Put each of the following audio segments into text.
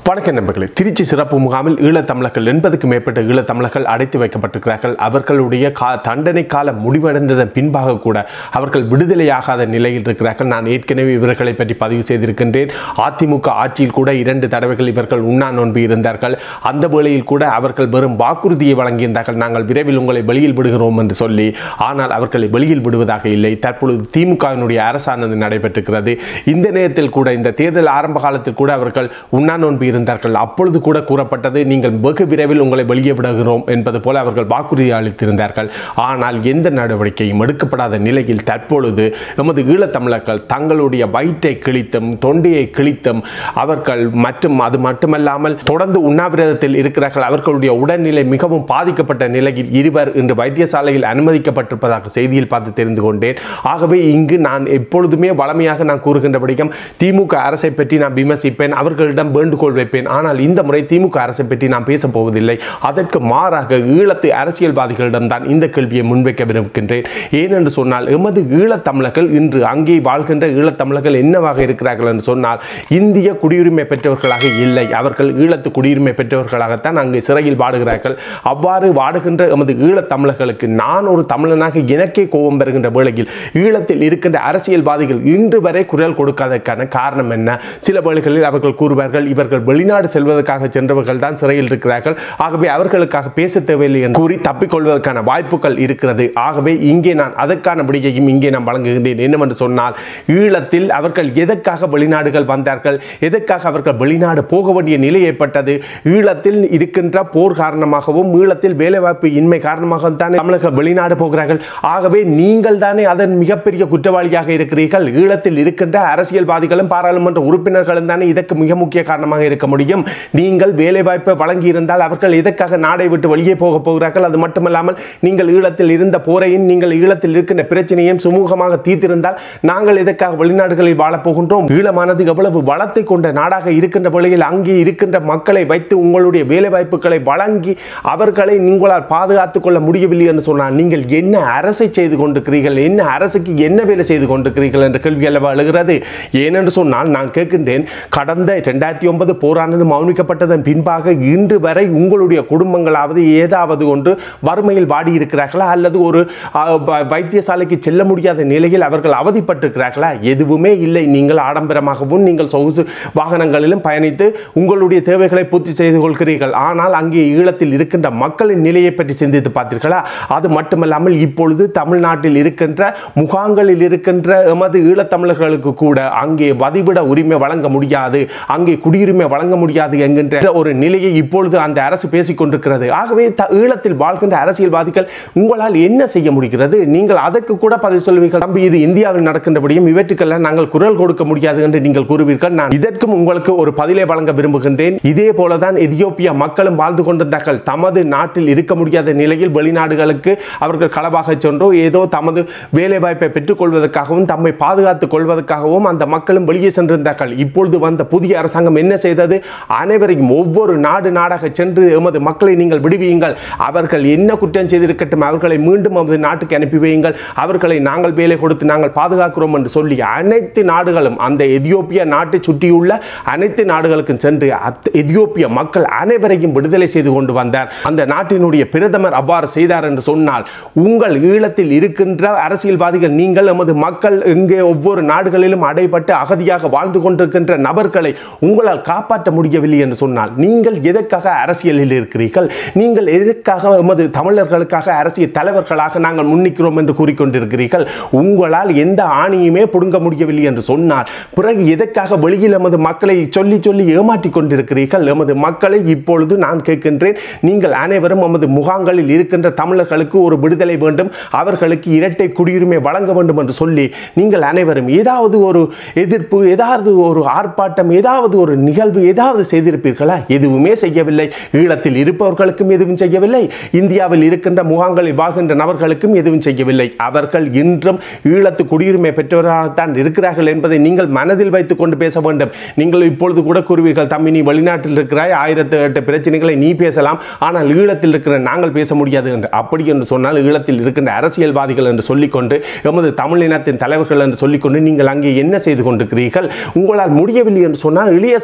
வணக்கம் நண்பர்களே திருச்சி சிறப்பு முகாமில் ஈழத்தமிழர்கள் எண்பதுக்கு மேற்பட்ட ஈழத்தமிழர்கள் அடைத்து வைக்கப்பட்டிருக்கிறார்கள் அவர்களுடைய கா தண்டனை காலம் முடிவடைந்ததன் பின்பாக கூட அவர்கள் விடுதலையாகாத நிலையில் இருக்கிறார்கள் நான் ஏற்கனவே இவர்களை பற்றி பதிவு செய்திருக்கின்றேன் அதிமுக ஆட்சியில் கூட இரண்டு தடவைகள் இவர்கள் உண்ணா நோன்பு இருந்தார்கள் அந்த வேளையில் கூட அவர்கள் வெறும் வாக்குறுதியை வழங்கியிருந்தார்கள் நாங்கள் விரைவில் உங்களை வெளியில் விடுகிறோம் என்று சொல்லி ஆனால் அவர்களை வெளியில் விடுவதாக இல்லை தற்பொழுது திமுகவினுடைய அரசானது நடைபெற்றிருக்கிறது இந்த நேரத்தில் கூட இந்த தேர்தல் ஆரம்ப காலத்தில் கூட அவர்கள் உண்ணா நோன்பு இருந்தார்கள் அப்பொழுது கூட கூறப்பட்டது நீங்கள் வெகு விரைவில் உங்களை வெளியே விடுகிறோம் என்பது போல அவர்கள் வாக்குறுதி அளித்திருந்தார்கள் ஆனால் எந்த நடவடிக்கையும் எடுக்கப்படாத நிலையில் தற்பொழுது எமது ஈழத்தமிழர்கள் தங்களுடைய வயிற்றை கிழித்தும் தொண்டையை கிழித்தும் அவர்கள் மற்றும் அது மட்டுமல்லாமல் தொடர்ந்து உண்ணாவிரதத்தில் இருக்கிறார்கள் அவர்களுடைய உடல்நிலை மிகவும் பாதிக்கப்பட்ட நிலையில் இருவர் இன்று வைத்தியசாலையில் அனுமதிக்கப்பட்டிருப்பதாக செய்தியில் பார்த்து தெரிந்து கொண்டேன் ஆகவே இங்கு நான் எப்பொழுதுமே வளமையாக நான் கூறுகின்றபடியும் திமுக அரசை பற்றி நான் விமர்சிப்பேன் அவர்களிடம் வேண்டுகோள் வைப்பேன் ஆனால் இந்த முறை திமுக அரசை பற்றி நான் பேசப் போவதில்லை அதற்கு மாறாக ஈழத்து அரசியல்வாதிகளிடம் தான் இந்த கேள்வியை முன்வைக்க விரும்புகின்றேன் ஏனென்று சொன்னால் எமது ஈழத்தமிழர்கள் இன்று அங்கே வாழ்கின்ற ஈழத்தமிழர்கள் என்னவாக இருக்கிறார்கள் என்று சொன்னால் இந்திய குடியுரிமை பெற்றவர்களாக இல்லை அவர்கள் ஈழத்து குடியுரிமை பெற்றவர்களாகத்தான் அங்கு சிறையில் வாடுகிறார்கள் அவ்வாறு வாடுகின்ற எமது ஈழத்தமிழர்களுக்கு நான் ஒரு தமிழனாக எனக்கே கோபம் பெறுகின்ற வேளையில் ஈழத்தில் இருக்கின்ற அரசியல்வாதிகள் இன்று வரை குரல் கொடுக்காததற்கான காரணம் என்ன சில வேளைகளில் அவர்கள் கூறுவார்கள் இவர்கள் வெளிநாடு செல்வதற்காக சென்றவர்கள் தான் சிறையில் இருக்கிறார்கள் ஆகவே அவர்களுக்காக பேச தேவையில்லை என்று கூறி தப்பிக்கொள்வதற்கான வாய்ப்புகள் இருக்கிறது ஆகவே இங்கே நான் அதற்கான விடியையும் இங்கே நான் வழங்குகின்றேன் என்னவென்று சொன்னால் ஈழத்தில் அவர்கள் எதற்காக வெளிநாடுகள் வந்தார்கள் எதற்காக அவர்கள் வெளிநாடு போக வேண்டிய நிலை ஏற்பட்டது ஈழத்தில் இருக்கின்ற போர் காரணமாகவும் ஈழத்தில் வேலைவாய்ப்பு இன்மை காரணமாக தானே தமிழர்கள் வெளிநாடு போகிறார்கள் ஆகவே நீங்கள் தானே அதன் மிகப்பெரிய குற்றவாளியாக இருக்கிறீர்கள் ஈழத்தில் இருக்கின்ற அரசியல்வாதிகளும் பாராளுமன்ற உறுப்பினர்களும் தானே இதற்கு மிக முக்கிய காரணமாக இருக்க முடியும் நீங்கள் வேலைவாய்ப்பை வழங்கி இருந்தால் அவர்கள் எதற்காக நாடை விட்டு வெளியே போக போகிறார்கள் அது மட்டுமல்லாமல் நீங்கள் ஈழத்தில் இருந்த போரையும் நீங்கள் ஈழத்தில் இருக்கின்ற பிரச்சனையும் சுமூகமாக தீர்த்திருந்தால் நாங்கள் எதற்காக வெளிநாடுகளில் வாழப் போகின்றோம் ஈழமானது எவ்வளவு வளத்தை கொண்ட நாடாக இருக்கின்ற வேளையில் அங்கே இருக்கின்ற மக்களை வைத்து உங்களுடைய வேலைவாய்ப்புகளை வழங்கி அவர்களை உங்களால் பாதுகாத்துக் கொள்ள முடியவில்லை என்று சொன்னால் நீங்கள் என்ன அரசை செய்து கொண்டிருக்கிறீர்கள் என்ன அரசுக்கு என்ன வேலை செய்து கொண்டிருக்கிறீர்கள் என்ற கேள்வி அல்லவா எழுகிறது ஏனென்று சொன்னால் நான் கேட்கின்றேன் கடந்த இரண்டாயிரத்தி ஒன்பது போரானது மௌனிக்கப்பட்டதன் பின்பாக இன்று வரை உங்களுடைய குடும்பங்களாவது ஏதாவது ஒன்று வறுமையில் வாடி இருக்கிறார்களா அல்லது ஒரு அஹ், வ- வைத்தியசாலைக்கு செல்ல முடியாத நிலையில் அவர்கள் அவதிப்பட்டிருக்கிறார்களா எதுவுமே இல்லை நீங்கள் ஆடம்பரமாகவும் நீங்கள் சொகுசு வாகனங்களிலும் பயணித்து உங்களுடைய தேவைகளை பூர்த்தி செய்து கொள்கிறீர்கள் ஆனால் அங்கே ஈழத்தில் இருக்கின்ற மக்களின் நிலையை பற்றி சிந்தித்து பார்த்தீர்களா அது மட்டுமல்லாமல் இப்பொழுது தமிழ்நாட்டில் இருக்கின்ற முகாங்களில் இருக்கின்ற எமது ஈழத்தமிழர்களுக்கு கூட அங்கே வதிவிட உரிமை வழங்க முடியாது அங்கே குடியுரிமை வழங்க முடியாது என்கின்ற ஒரு நிலையை இப்பொழுது அந்த அரசு பேசிக் கொண்டிருக்கிறது ஆகவே த- ஈழத்தில் வாழ்கின்ற அரசியல்வாதிகள் உங்களால் என்ன செய்ய முடிகிறது நீங்கள் அதற்கு கூட பதில் சொல்வீர்கள் தம்பி இது இந்தியாவில் நடக்கின்றபடியும் இவற்றுக்கெல்லாம் நாங்கள் குரல் கொடுக்க முடியாது என்று நீங்கள் கூறுவீர்கள் நான் இதற்கும் உங்களுக்கு ஒரு பதிலை வழங்க விரும்புகின்றேன் இதே போலதான் எதியோப்பியா மக்களும் வாழ்ந்து கொண்டிருந்தார்கள் தமது நாட்டில் இருக்க முடியாத நிலையில் வெளிநாடுகளுக்கு அவர்கள் களவாக சென்றோ ஏதோ தமது வேலை வாய்ப்பை பெற்றுக் கொள்வதற்காகவும் தம்மை பாதுகாத்துக் கொள்வதற்காகவும் அந்த மக்களும் வெளியே சென்றிருந்தார்கள் இப்பொழுது வந்த புதிய அரசாங்கம் என்ன செய்தது அனைவரையும் ஒவ்வொரு நாடு நாடாக சென்று எமது மக்களை நீங்கள் விடுவியுங்கள் அவர்கள் என்ன குற்றம் செய்திருக்கட்டும் அவர்களை மீண்டும் நமது நாட்டுக்கு அனுப்பி வையுங்கள் அவர்களை நாங்கள் வேலை கொடுத்து நாங்கள் பாதுகாக்கிறோம் என்று சொல்லி அனைத்து நாடுகளும் அந்த எதியோப்பியா நாட்டை சுற்றியுள்ள அனைத்து நாடுகளுக்கும் சென்று அத்- எதியோப்பிய மக்கள் அனைவரையும் விடுதலை செய்து கொண்டு வந்தார் அந்த நாட்டினுடைய பிரதமர் அவ்வாறு செய்தார் என்று சொன்னால் உங்கள் ஈழத்தில் இருக்கின்ற அரசியல்வாதிகள் நீங்கள் எமது மக்கள் இங்கே ஒவ்வொரு நாடுகளிலும் அடைபட்டு அகதியாக வாழ்ந்து கொண்டிருக்கின்ற நபர்களை உங்களால் காப்பாற்ற முடியவில்லை என்று சொன்னால் நீங்கள் எதற்காக அரசியலில் இருக்கிறீர்கள் நீங்கள் எதற்காக எமது தமிழர்களுக்காக அரசியல் தலைவர்களாக நாங்கள் முன்னிக்கிறோம் என்று கூறிக்கொண்டிருக்கிறீர்கள் உங்களால் எந்த ஆணையுமே பிடுங்க முடியவில்லை என்று சொன்னால் பிறகு எதற்காக வெளியில் எமது மக்களை சொல்லி சொல்லி ஏமாற்றிக் கொண்டிருக்கிறீர்கள் எமது மக்களை இப்பொழுது நான் கேட்கின்றேன் நீங்கள் அனைவரும் எமது முகாங்களில் இருக்கின்ற தமிழர்களுக்கு ஒரு விடுதலை வேண்டும் அவர்களுக்கு இரட்டை குடியுரிமை வழங்க வேண்டும் என்று சொல்லி நீங்கள் அனைவரும் ஏதாவது ஒரு எதிர்ப்பு ஏதாவது ஒரு ஆர்ப்பாட்டம் ஏதாவது ஒரு நிகழ்வு ஏதாவது செய்திருப்பீர்களா எதுவுமே செய்யவில்லை ஈழத்தில் இருப்பவர்களுக்கும் எதுவும் செய்யவில்லை இந்தியாவில் இருக்கின்ற முகாங்களில் வாழ்கின்ற நபர்களுக்கும் எதுவும் செய்யவில்லை அவர்கள் இன்றும் ஈழத்து குடியுரிமை பெற்றவர்களாகத்தான் இருக்கிறார்கள் என்பதை நீங்கள் மனதில் வைத்துக் கொண்டு பேச வேண்டும் நீங்கள் இப்பொழுது கூட கூறுவீர்கள் தம்பி நீ வெளிநாட்டில் இருக்கிறாய் ஆயிரத்து எட்டு பிரச்சனைகளை நீ பேசலாம் ஆனால் ஈழத்தில் இருக்கிற நாங்கள் பேச முடியாது என்று அப்படி என்று சொன்னால் ஈழத்தில் இருக்கின்ற அரசியல்வாதிகள் என்று சொல்லிக்கொண்டு எமது தமிழ் இனத்தின் தலைவர்கள் என்று சொல்லிக்கொண்டு நீங்கள் அங்கே என்ன செய்து கொண்டிருக்கிறீர்கள் உங்களால் முடியவில்லை என்று சொன்னால் இளைய சமுதாயத்தை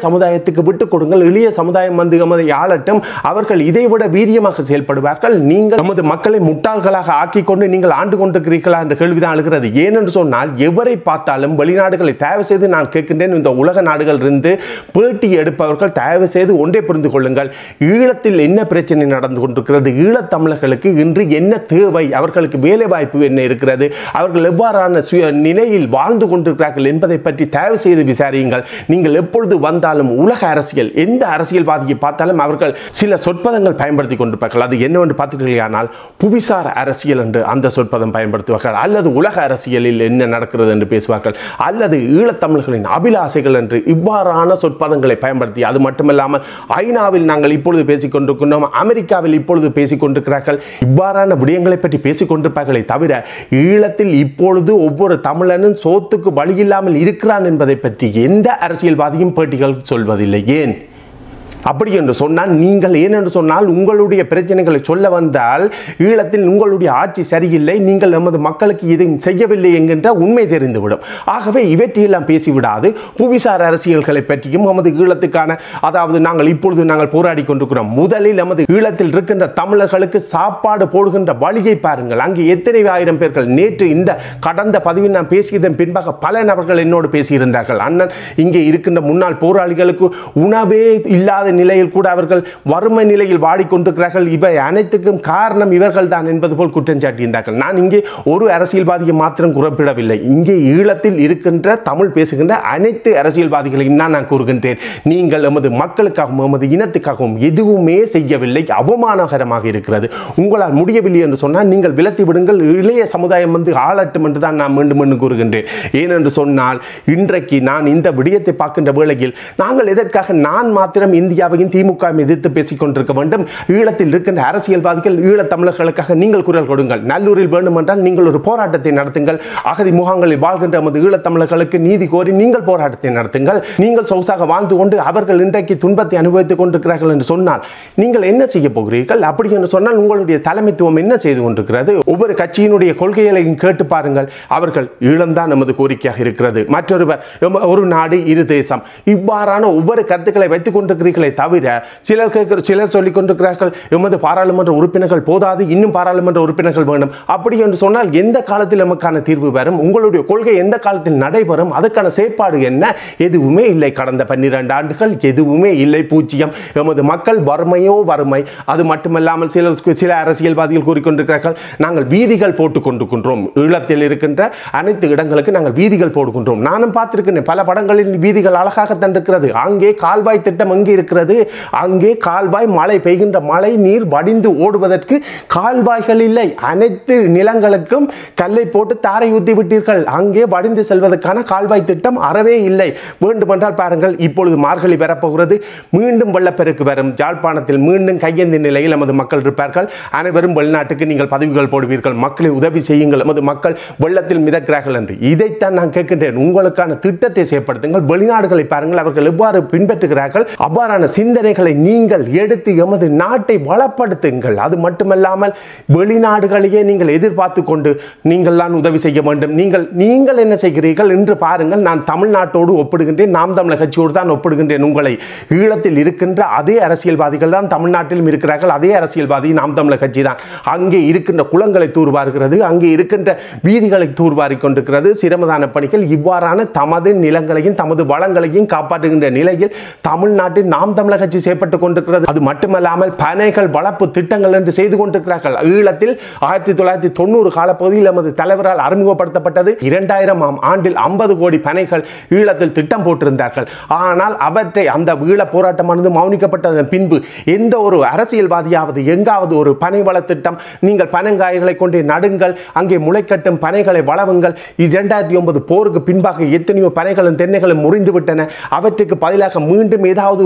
சமுதாயத்துக்கு விட்டுக் கொடுங்கள் எளிய சமுதாயம் வந்து எமது ஆளட்டும் அவர்கள் இதைவிட வீரியமாக செயல்படுவார்கள் நீங்கள் நமது மக்களை முட்டாள்களாக ஆக்கி கொண்டு நீங்கள் ஆண்டு கொண்டிருக்கிறீர்களா என்ற கேள்விதான் எழுகிறது ஏனென்று சொன்னால் எவரை பார்த்தாலும் வெளிநாடுகளை தயவு செய்து நான் கேட்கின்றேன் இந்த உலக நாடுகள் இருந்து பேட்டி எடுப்பவர்கள் தயவு செய்து ஒன்றே புரிந்து கொள்ளுங்கள் ஈழத்தில் என்ன பிரச்சனை நடந்து கொண்டிருக்கிறது ஈழத் தமிழர்களுக்கு இன்று என்ன தேவை அவர்களுக்கு வேலை வாய்ப்பு என்ன இருக்கிறது அவர்கள் எவ்வாறான சுய நிலையில் வாழ்ந்து கொண்டிருக்கிறார்கள் என்பதை பற்றி தயவு செய்து விசாரியுங்கள் நீங்கள் எப்பொழுது வந்தாலும் உலக அரசியல் எந்த அரசியல்வாதியை பார்த்தாலும் அவர்கள் சில சொற்பதங்கள் பயன்படுத்தி கொண்டிருப்பார்கள் அது என்னவென்று பார்த்துட்டீர்களானால் புவிசார அரசியல் என்று அந்த சொற்பதம் பயன்படுத்துவார்கள் அல்லது உலக அரசியலில் என்ன நடக்கிறது என்று பேசுவார்கள் அல்லது ஈழத்தமிழர்களின் அபிலாசைகள் என்று இவ்வாறான சொற்பதங்களை பயன்படுத்தி அது மட்டுமல்லாமல் ஐநாவில் நாங்கள் இப்பொழுது பேசிக் கொண்டிருக்கின்றோம் அமெரிக்காவில் இப்பொழுது பேசிக் கொண்டிருக்கிறார்கள் இவ்வாறான விடயங்களை பற்றி பேசிக் கொண்டிருப்பார்களே தவிர ஈழத்தில் இப்பொழுது ஒவ்வொரு தமிழனும் சோத்துக்கு வழியில்லாமல் இருக்கிறான் என்பதை பற்றி எந்த அரசியல்வாதியும் பேட்டிகள் சொல்வதில்லை ஏன் அப்படி என்று சொன்னால் நீங்கள் ஏனென்று சொன்னால் உங்களுடைய பிரச்சனைகளை சொல்ல வந்தால் ஈழத்தில் உங்களுடைய ஆட்சி சரியில்லை நீங்கள் நமது மக்களுக்கு எதுவும் செய்யவில்லை என்கின்ற உண்மை தெரிந்துவிடும் ஆகவே இவற்றையெல்லாம் பேசிவிடாது புவிசார் அரசியல்களை பற்றியும் நமது ஈழத்துக்கான அதாவது நாங்கள் இப்பொழுது நாங்கள் போராடி கொண்டிருக்கிறோம் முதலில் நமது ஈழத்தில் இருக்கின்ற தமிழர்களுக்கு சாப்பாடு போடுகின்ற வழியை பாருங்கள் அங்கே எத்தனை ஆயிரம் பேர்கள் நேற்று இந்த கடந்த பதிவில் நான் பேசியதன் பின்பாக பல நபர்கள் என்னோடு பேசியிருந்தார்கள் அண்ணன் இங்கே இருக்கின்ற முன்னாள் போராளிகளுக்கு உணவே இல்லாத நிலையில் கூட அவர்கள் வறுமை நிலையில் வாடிக்கொண்டிருக்கிறார்கள் இவை அனைத்துக்கும் காரணம் இவர்கள் தான் என்பது போல் குற்றம் சாட்டியிருந்தார்கள் நான் இங்கே ஒரு அரசியல்வாதியை மாத்திரம் குறிப்பிடவில்லை இங்கே ஈழத்தில் இருக்கின்ற தமிழ் பேசுகின்ற அனைத்து அரசியல்வாதிகளையும் தான் நான் கூறுகின்றேன் நீங்கள் எமது மக்களுக்காகவும் எமது இனத்துக்காகவும் எதுவுமே செய்யவில்லை அவமானகரமாக இருக்கிறது உங்களால் முடியவில்லை என்று சொன்னால் நீங்கள் விலத்தி விடுங்கள் இளைய சமுதாயம் வந்து ஆளட்டும் என்று தான் நான் மீண்டும் மீண்டும் கூறுகின்றேன் ஏனென்று சொன்னால் இன்றைக்கு நான் இந்த விடயத்தை பார்க்கின்ற வேளையில் நாங்கள் எதற்காக நான் மாத்திரம் இந்தியாவையும் திமுக எதிர்த்து பேசிக் கொண்டிருக்க வேண்டும் ஈழத்தில் இருக்கின்ற அரசியல்வாதிகள் ஈழத் தமிழர்களுக்காக நீங்கள் குரல் கொடுங்கள் நல்லூரில் வேண்டுமென்றால் நீங்கள் ஒரு போராட்டத்தை நடத்துங்கள் அகதி முகாம்களில் வாழ்கின்ற நமது ஈழத் தமிழர்களுக்கு நீதி கோரி நீங்கள் போராட்டத்தை நடத்துங்கள் நீங்கள் சொகுசாக வாழ்ந்து கொண்டு அவர்கள் இன்றைக்கு துன்பத்தை அனுபவித்துக் கொண்டிருக்கிறார்கள் என்று சொன்னால் நீங்கள் என்ன செய்ய போகிறீர்கள் அப்படி என்று சொன்னால் உங்களுடைய தலைமைத்துவம் என்ன செய்து கொண்டிருக்கிறது ஒவ்வொரு கட்சியினுடைய கொள்கைகளையும் கேட்டு பாருங்கள் அவர்கள் ஈழம்தான் நமது கோரிக்கையாக இருக்கிறது மற்றொருவர் எம- ஒரு நாடு இரு தேசம் இவ்வாறான ஒவ்வொரு கருத்துக்களை வைத்துக் கொண்டிருக்கிறீர்களே தவிர சிலர் கேட்கிற சிலர் சொல்லிக் கொண்டிருக்கிறார்கள் எமது பாராளுமன்ற உறுப்பினர்கள் போதாது இன்னும் பாராளுமன்ற உறுப்பினர்கள் வேண்டும் அப்படி என்று சொன்னால் எந்த காலத்தில் நமக்கான தீர்வு வரும் உங்களுடைய கொள்கை எந்த காலத்தில் நடைபெறும் அதுக்கான செயற்பாடு என்ன எதுவுமே இல்லை கடந்த பன்னிரண்டு ஆண்டுகள் எதுவுமே இல்லை பூஜ்ஜியம் எமது மக்கள் வறுமையோ வறுமை அது மட்டுமல்லாமல் சில சில அரசியல்வாதிகள் கூறிக்கொண்டிருக்கிறார்கள் நாங்கள் வீதிகள் போட்டுக் கொண்டிருக்கின்றோம் ஈழத்தில் இருக்கின்ற அனைத்து இடங்களுக்கு நாங்கள் வீதிகள் போடுகின்றோம் நானும் பார்த்திருக்கிறேன் பல படங்களில் வீதிகள் அழகாக தந்திருக்கிறது அங்கே கால்வாய் திட்டம் எங்கே இருக்கிறது அங்கே கால்வாய் மழை பெய்கின்ற மழை நீர் வடிந்து ஓடுவதற்கு கால்வாய்கள் இல்லை அனைத்து நிலங்களுக்கும் கல்லை போட்டு தாரை ஊத்தி விட்டீர்கள் அங்கே வடிந்து செல்வதற்கான கால்வாய் திட்டம் அறவே இல்லை வேண்டுமென்றால் பாருங்கள் இப்பொழுது மார்கழி வரப்போகிறது மீண்டும் வெள்ளப்பெருக்கு வரும் யாழ்ப்பாணத்தில் மீண்டும் கையேந்தி நிலையில் நமது மக்கள் இருப்பார்கள் அனைவரும் வெளிநாட்டுக்கு நீங்கள் பதவிகள் போடுவீர்கள் மக்களை உதவி செய்யுங்கள் நமது மக்கள் வெள்ளத்தில் மிதக்கிறார்கள் என்று இதைத்தான் நான் கேட்கின்றேன் உங்களுக்கான திட்டத்தை செயற்படுத்துங்கள் வெளிநாடுகளை பாருங்கள் அவர்கள் எவ்வாறு பின்பற்றுகிறார்கள் அவ்வாறான சிந்தனைகளை நீங்கள் எடுத்து எமது நாட்டை வளப்படுத்துங்கள் அது மட்டுமல்லாமல் வெளிநாடுகளையே நீங்கள் எதிர்பார்த்து கொண்டு நீங்கள் தான் உதவி செய்ய வேண்டும் நீங்கள் நீங்கள் என்ன செய்கிறீர்கள் என்று பாருங்கள் நான் தமிழ்நாட்டோடு ஒப்பிடுகின்றேன் நாம் தமிழர் கட்சியோடு தான் ஒப்பிடுகின்றேன் உங்களை ஈழத்தில் இருக்கின்ற அதே அரசியல்வாதிகள் தான் தமிழ்நாட்டிலும் இருக்கிறார்கள் அதே அரசியல்வாதி நாம் தமிழர் கட்சி தான் அங்கே இருக்கின்ற குளங்களை தூர்வாருகிறது அங்கே இருக்கின்ற வீதிகளை தூர்வாரி கொண்டிருக்கிறது சிரமதான பணிகள் இவ்வாறான தமது நிலங்களையும் தமது வளங்களையும் காப்பாற்றுகின்ற நிலையில் தமிழ்நாட்டில் நாம் தமிழர் கட்சி செயற்பட்டுக் கொண்டிருக்கிறது அது மட்டுமல்லாமல் பனைகள் வளர்ப்பு திட்டங்கள் என்று செய்து கொண்டிருக்கிறார்கள் ஈழத்தில் ஆயிரத்தி தொள்ளாயிரத்தி தொண்ணூறு காலப்பகுதியில் நமது தலைவரால் அறிமுகப்படுத்தப்பட்டது இரண்டாயிரம் ஆம் ஆண்டில் ஐம்பது கோடி பனைகள் ஈழத்தில் திட்டம் போட்டிருந்தார்கள் ஆனால் அவற்றை அந்த ஈழ போராட்டமானது மௌனிக்கப்பட்டதன் பின்பு எந்த ஒரு அரசியல்வாதியாவது எங்காவது ஒரு பனை வள திட்டம் நீங்கள் பனங்காய்களை கொண்டு நடுங்கள் அங்கே முளைக்கட்டும் பனைகளை வளவுங்கள் இரண்டாயிரத்தி ஒன்பது போருக்கு பின்பாக எத்தனையோ பனைகளும் தென்னைகளும் முறிந்து விட்டன அவற்றுக்கு பதிலாக மீண்டும் ஏதாவது ஒரு திட்டம்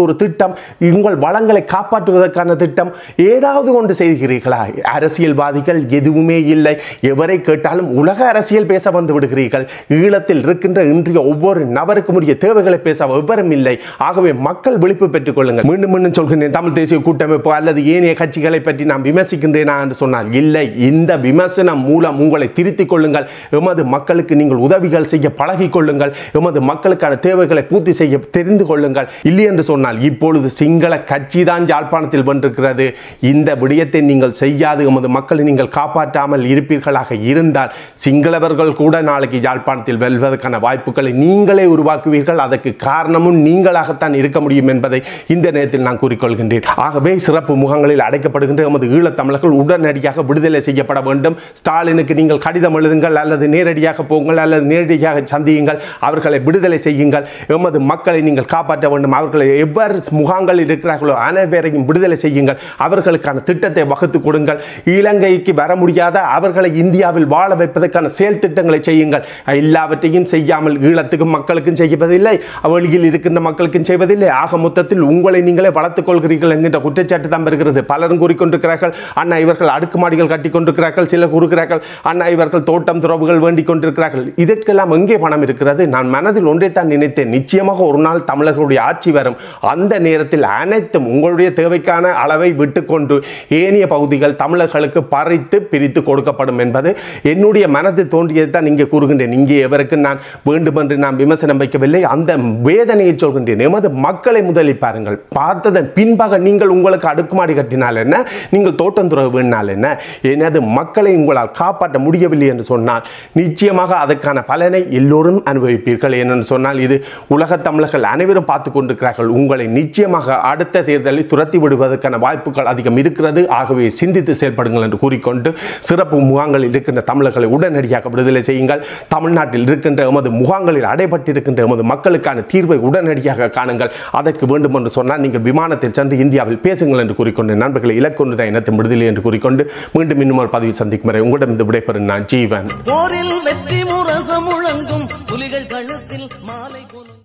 திட்டம் உங்கள் வளங்களை காப்பாற்றுவதற்கான திட்டம் ஏதாவது ஒன்று செய்கிறீர்களா அரசியல்வாதிகள் எதுவுமே இல்லை எவரை கேட்டாலும் உலக அரசியல் பேச வந்து விடுகிறீர்கள் ஈழத்தில் இருக்கின்ற இன்றைய ஒவ்வொரு நபருக்கும் உரிய தேவைகளை பேச எவரும் இல்லை ஆகவே மக்கள் விழிப்பு பெற்றுக் கொள்ளுங்கள் மீண்டும் மீண்டும் சொல்கின்றேன் தமிழ் தேசிய கூட்டமைப்பு அல்லது ஏனைய கட்சிகளை பற்றி நான் விமர்சிக்கின்றேனா என்று சொன்னால் இல்லை இந்த விமர்சனம் மூலம் உங்களை திருத்திக் கொள்ளுங்கள் எமது மக்களுக்கு நீங்கள் உதவிகள் செய்ய பழகிக் கொள்ளுங்கள் எமது மக்களுக்கான தேவைகளை பூர்த்தி செய்ய தெரிந்து கொள்ளுங்கள் இல்லை என்று சொன்னால் இப்பொழுது சிங்கள கட்சி தான் யாழ்ப்பாணத்தில் வென்றிருக்கிறது இந்த விடயத்தை நீங்கள் செய்யாது எமது மக்களை நீங்கள் காப்பாற்றாமல் இருப்பீர்களாக இருந்தால் சிங்களவர்கள் கூட நாளைக்கு யாழ்ப்பாணத்தில் வெல்வதற்கான வாய்ப்புகளை நீங்களே உருவாக்குவீர்கள் அதற்கு காரணமும் நீங்களாகத்தான் இருக்க முடியும் என்பதை இந்த நேரத்தில் நான் கூறிக்கொள்கின்றேன் ஆகவே சிறப்பு முகாம்களில் அடைக்கப்படுகின்ற எமது ஈழத் தமிழர்கள் உடனடியாக விடுதலை செய்யப்பட வேண்டும் ஸ்டாலினுக்கு நீங்கள் கடிதம் எழுதுங்கள் அல்லது நேரடியாக போங்கள் அல்லது நேரடியாக சந்தியுங்கள் அவர்களை விடுதலை செய்யுங்கள் எமது மக்களை நீங்கள் காப்பாற்ற வேண்டும் அவர்களை எவ்வாறு முகாம்களில் இருக்கிறார்களோ அனைவரையும் விடுதலை செய்யுங்கள் அவர்களுக்கான திட்டத்தை வகுத்து கொடுங்கள் இலங்கைக்கு வர முடியாத அவர்களை இந்தியாவில் வாழ வைப்பதற்கான செயல் திட்டங்களை செய்யுங்கள் எல்லாவற்றையும் செய்யாமல் ஈழத்துக்கும் மக்களுக்கும் செய்வதில்லை வெளியில் இருக்கின்ற மக்களுக்கும் செய்வதில்லை ஆக மொத்தத்தில் உங்களை நீங்களே வளர்த்துக் கொள்கிறீர்கள் என்கின்ற குற்றச்சாட்டு தான் வருகிறது பலரும் கூறிக்கொண்டிருக்கிறார்கள் அண்ணா இவர்கள் அடுக்குமாடிகள் கட்டி கொண்டிருக்கிறார்கள் சிலர் கூறுகிறார்கள் அண்ணா இவர்கள் தோட்டம் துறவுகள் வேண்டிக் கொண்டிருக்கிறார்கள் இதற்கெல்லாம் எங்கே பணம் இருக்கிறது நான் மனதில் ஒன்றைத்தான் நினைத்தேன் நிச்சயமாக ஒரு நாள் தமிழர்களுடைய ஆட்சி வரும் அந்த நேரத்தில் அனைத்தும் உங்களுடைய தேவைக்கான அளவை விட்டுக்கொண்டு ஏனைய பகுதிகள் தமிழர்களுக்கு பறித்து பிரித்து கொடுக்கப்படும் என்பது என்னுடைய மனது தோன்றியது தான் இங்கே கூறுகின்றேன் இங்கே எவருக்கு நான் வேண்டுமென்று நான் விமர்சனம் வைக்கவில்லை அந்த வேதனையை சொல்கின்றேன் எமது மக்களை முதலில் பாருங்கள் பார்த்ததன் பின்பாக நீங்கள் உங்களுக்கு அடுக்குமாடி கட்டினால் என்ன நீங்கள் தோட்டம் துறவு வேணால் என்ன எனது மக்களை உங்களால் காப்பாற்ற முடியவில்லை என்று சொன்னால் நிச்சயமாக அதற்கான பலனை எல்லோரும் அனுபவிப்பீர்கள் ஏனென்று சொன்னால் இது உலகத் தமிழர்கள் அனைவரும் பார்த்து கொண்டிருக்கிறார்கள் உங்களை நிச்சயமாக அடுத்த தேர்தலில் துரத்தி விடுவதற்கான வாய்ப்புகள் அதிகம் இருக்கிறது ஆகவே சிந்தித்து செயல்படுங்கள் என்று கூறிக்கொண்டு சிறப்பு முகாம்களில் இருக்கின்ற தமிழர்களை உடனடியாக விடுதலை செய்யுங்கள் தமிழ்நாட்டில் இருக்கின்ற எமது முகாம்களில் அடைபட்டிருக்கின்ற எமது மக்களுக்கான தீர்வை உடனடியாக காணுங்கள் அதற்கு வேண்டும் என்று சொன்னால் நீங்கள் விமானத்தில் சென்று இந்தியாவில் பேசுங்கள் என்று கூறிக்கொண்டு நண்பர்களை இலக்கொண்டுதான் இனத்தின் விடுதலை என்று கூறிக்கொண்டு மீண்டும் இன்னும் ஒரு பதிவு சந்திக்கும் வரை உங்களிடம் இந்த விடைபெறும் நான் ஜீவன் போரில் வெற்றி முரசம் முழங்கும் புலிகள் கழுத்தில் மாலை கொலும்